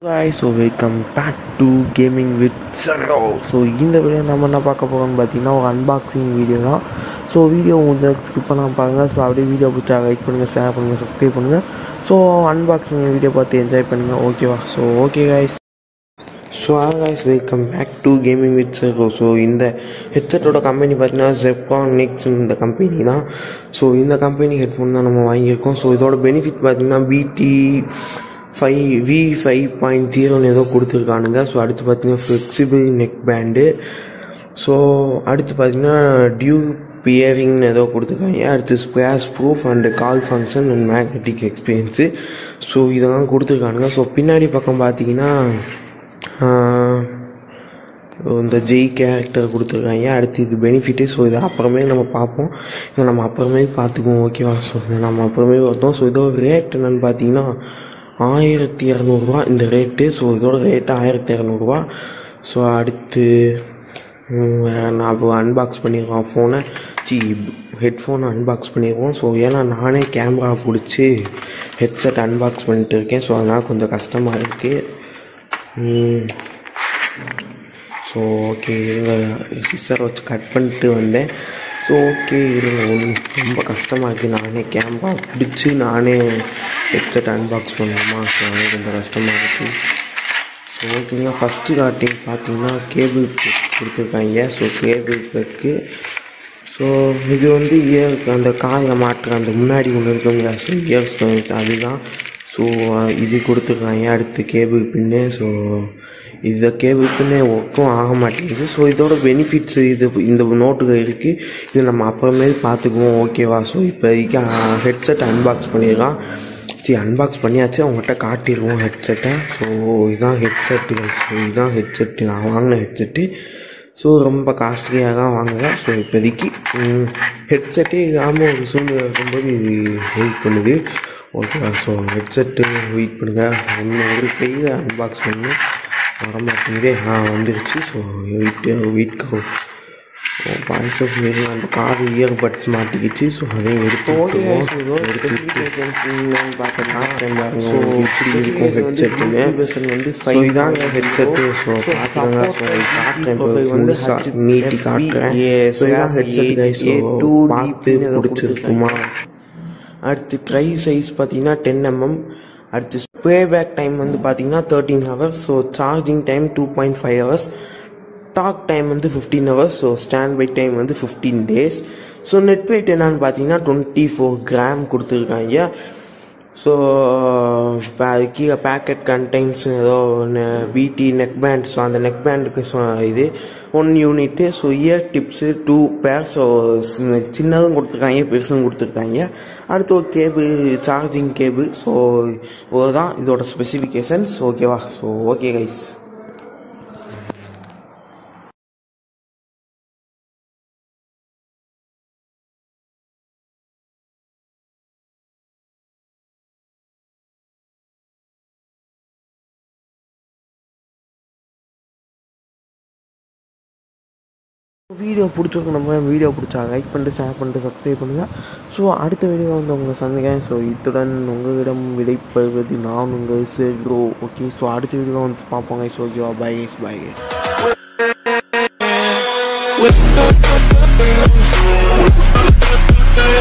guys so welcome back to gaming with Saro so இந்த video நம்ம என்ன பார்க்க போகிறோம்னு பார்த்தீங்கன்னா ஒரு அன்பாக்சிங் வீடியோ தான் ஸோ வீடியோ உங்களுக்கு ஸ்கிப் பண்ணாமல் பாருங்கள் ஸோ அப்படியே வீடியோ பிடிச்சா லைக் பண்ணுங்கள் ஷேர் பண்ணுங்கள் சப்ஸ்கிரைப் பண்ணுங்கள் ஸோ அன்பாக்சிங் வீடியோ பார்த்து என்ஜாய் பண்ணுங்கள் ஓகேவா so okay guys so guys welcome back to gaming with Saro so இந்த ஹெட்செட்டோட கம்பெனி பார்த்தீங்கன்னா ஜெப்கான் நெக்ஸ் இந்த கம்பெனி தான் ஸோ இந்த கம்பெனி ஹெட்ஃபோன் தான் நம்ம வாங்கியிருக்கோம் ஸோ இதோட பெனிஃபிட் பார்த்தீங்கன்னா பிடி ஃபைவ் வி ஃபைவ் பாயிண்ட் ஜீரோன்னு ஏதோ கொடுத்துருக்கானுங்க ஸோ அடுத்து பார்த்தீங்கன்னா ஃப்ளெக்சிபிள் நெக் பேண்டு ஸோ அடுத்து பார்த்தீங்கன்னா டியூ பியரிங்னு ஏதோ கொடுத்துருக்காங்க அடுத்து space proof and call function and magnetic experience so இதெல்லாம் கொடுத்துருக்கானுங்க ஸோ பின்னாடி பக்கம் பார்த்தீங்கன்னா ஆஹ், இந்த ஜெய் கேரக்டர் கொடுத்துருக்காங்க அடுத்து இது பெனிஃபிட்டு ஸோ இதை அப்புறமே நம்ம பார்ப்போம் இதை நம்ம அப்புறமே பார்த்துக்குவோம் ஓகேவா ஸோ இதை நம்ம அப்புறமே பார்த்தோம் ஸோ இதோட ரேட் என்னென்னு பார்த்தீங்கன்னா ஆயிரத்தி இரநூறுவா இந்த ரேட்டு ஸோ இதோட ரேட்டு ஆயிரத்தி இரநூறுவா ஸோ அடுத்து ம், வேற நான் இப்போ அன்பாக்ஸ் பண்ணியிருக்கோம் ஃபோனை சி ஹெட்ஃபோனை அன்பாக்ஸ் பண்ணியிருக்கோம் ஸோ ஏன்னா நானே கேமரா பிடிச்சி ஹெட்செட் அன்பாக்ஸ் பண்ணிட்டு இருக்கேன் ஸோ அதனால் கொஞ்சம் கஷ்டமாக இருக்குது ஸோ ஓகே இருங்க சிஸ்டர் வச்சு கட் பண்ணிட்டு வந்தேன் ஸோ ஓகே இருங்க ஒன்றும் ரொம்ப கஷ்டமாக இருக்குது நானே கேமரா பிடிச்சி நானே ஹெட்செட் அன்பாக்ஸ் பண்ணணுமா ஸோ அது கொஞ்சம் கஷ்டமாக இருக்குது ஸோ ஓகேங்க ஃபஸ்ட்டு காட்டிங் பார்த்தீங்கன்னா கேபிள் கொடுத்துருக்காங்க ஸோ கேபிள் பெக்கு ஸோ இது வந்து இயருக்கு அந்த காதில் மாட்டுற அந்த முன்னாடி ஒன்று இருக்குங்க ஸோ இயர்ஸ் அதுதான் ஸோ இது கொடுத்துருக்காங்க அடுத்து கேபிள் பின்னு ஸோ இந்த கேபிள் பின்னே ஒர்க்கும் ஆக மாட்டேங்குது ஸோ இதோட பெனிஃபிட்ஸ் இது இந்த நோட்டுகள் இருக்குது இது நம்ம அப்புறமே பார்த்துக்குவோம் ஓகேவா ஸோ இப்போதைக்கு ஹெட்செட் அன்பாக்ஸ் பண்ணிடலாம் சரி அன்பாக்ஸ் பண்ணியாச்சு அவங்ககிட்ட காட்டிடுவோம் ஹெட்செட்டை ஸோ இதுதான் ஹெட்செட்டு ஸோ இதுதான் ஹெட்செட்டு நான் வாங்கின ஹெட்செட்டு ஸோ ரொம்ப காஸ்ட்லியாக தான் வாங்குவேன் ஸோ இப்போதைக்கு ஹெட்செட்டே இல்லாமல் ஒரு சூழ்நிலை இருக்கும்போது இது ஹெல்ப் பண்ணுது ஓகேவா ஸோ ஹெட்செட்டு வெயிட் பண்ணுங்கள் ஒன்று ஒரு கையில் அன்பாக்ஸ் பண்ணணும் வர மாட்டேங்குதே ஆ வந்துருச்சு so wait wait voice of media அந்த காது இயர்பட்ஸ் மாட்டிக்கிச்சு ஸோ அதையும் எடுத்து விட்டுருவோம். ஸோ இப்படி இருக்கும் ஹெட்செட்டுன்னு வந்து ஃபைவ் தான் ஹெட்செட்டு ஸோ பார்த்துக்கோங்க ஸோ காட்டுறேன் வந்து நீட்டி காட்டுறேன் ஸோ இதான் ஹெட்செட் ஸோ பார்த்து பிடிச்சிருக்குமா அடுத்து ட்ரை சைஸ் பார்த்தீங்கன்னா டென் எம்எம் அடுத்து ஸ்ப்ரே பேக் டைம் வந்து பார்த்தீங்கன்னா thirteen hours so charging time two point five hours talk time வந்து fifteen hours so standby time வந்து fifteen days so net weight என்னன்னு பார்த்தீங்கன்னா டுவெண்ட்டி ஃபோர் கிராம் கொடுத்துருக்காங்க so இப்போ அது கீழே பேக்கெட் கண்டெய்ன்ஸ் ஏதோ ஒன்று பிடி நெக் பேண்ட் ஸோ அந்த நெக் பேண்டுக்கு ஸோ இது one unit so ear tips two pair so சின்னதும் கொடுத்துருக்காங்க பெருசும் கொடுத்துருக்காங்க அடுத்து ஒரு கேபிள் சார்ஜிங் கேபிள் ஸோ இதுதான் இதோட ஸ்பெசிஃபிகேஷன்ஸ் ஓகேவா ஸோ ஓகே கைஸ் வீடியோ பிடிச்சிருக்கும் நம்ம வீடியோ பிடிச்சா லைக் பண்ணிட்டு ஷேர் பண்ணிட்டு சப்ஸ்கிரைப் பண்ணுங்கள் ஸோ அடுத்த வீடியோ வந்து உங்களை சந்திக்கிறேன் ஸோ இத்துடன் உங்களிடம் விடைபெறுவது நான் உங்கள் சேக்ரோ ஓகே ஸோ அடுத்த வீடியோ வந்து பார்ப்போங்க ஸோ ஓகேவா பை பை With